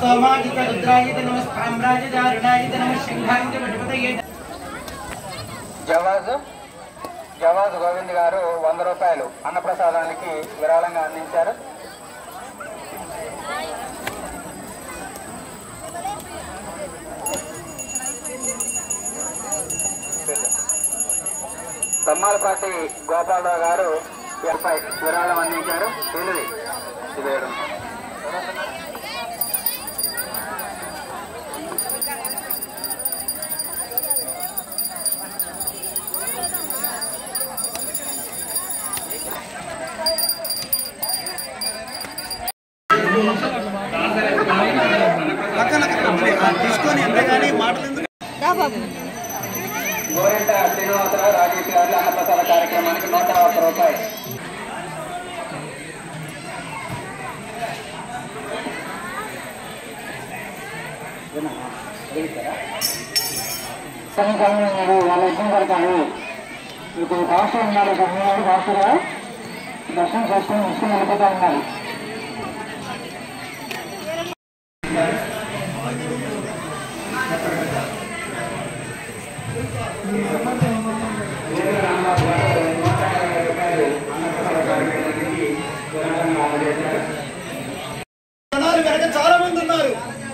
सोमाजित रुद्राजित नमः साम्राजित अरुणाजित नमः सिंहाजित वटपतये జవాజు జవాజు గోవింద్ గారు వంద రూపాయలు అన్నప్రసాదానికి విరాళంగా అందించారు తమ్మాలపాటి గోపాలరావు గారు ఎనభై విరాళం అందించారు తెలుగు ఇది ఏడు. గోరెంట శ్రీనివాసరావు రాజేష్ గారు అన్నప్రసాద కార్యక్రమానికి నూట ఒక్క రూపాయలు వాళ్ళ ఇబ్బంది పడతారు ఇప్పుడు పాస్టర్ ఉన్నారు సమయంలో పాస్టర్ దర్శనం చేసుకుని ముసుకుని వెళ్ళిపోతా ఉన్నారు జనాలు వెనక చాలా మంది ఉన్నారు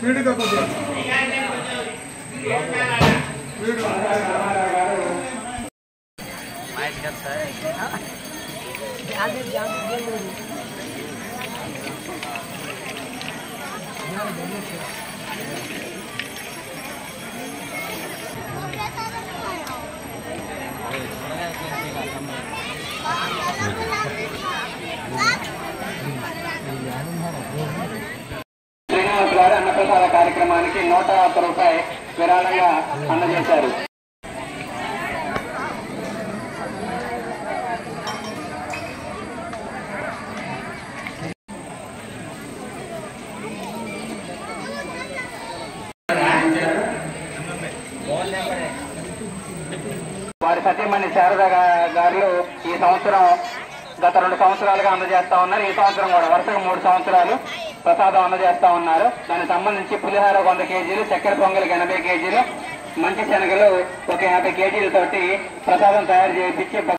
శ్రీనివాస్ గారు అన్నప్రసాద కార్యక్రమానికి నూట ఒక్క రూపాయి విరాళంగా అందజేశారు వారి సత్యమణి శారద గా- గారు ఈ సంవత్సరం గత రెండు సంవత్సరాలుగా అందజేస్తా ఉన్నారు ఈ సంవత్సరం కూడా వరుసగా మూడు సంవత్సరాలు ప్రసాదం అందజేస్తా ఉన్నారు దానికి సంబంధించి పులిహార వంద కేజీలు చక్కెర పొంగలికి ఎనభై కేజీలు మంచి శనగలు ఒక యాభై కేజీలతోటి ప్రసాదం తయారు చేయించి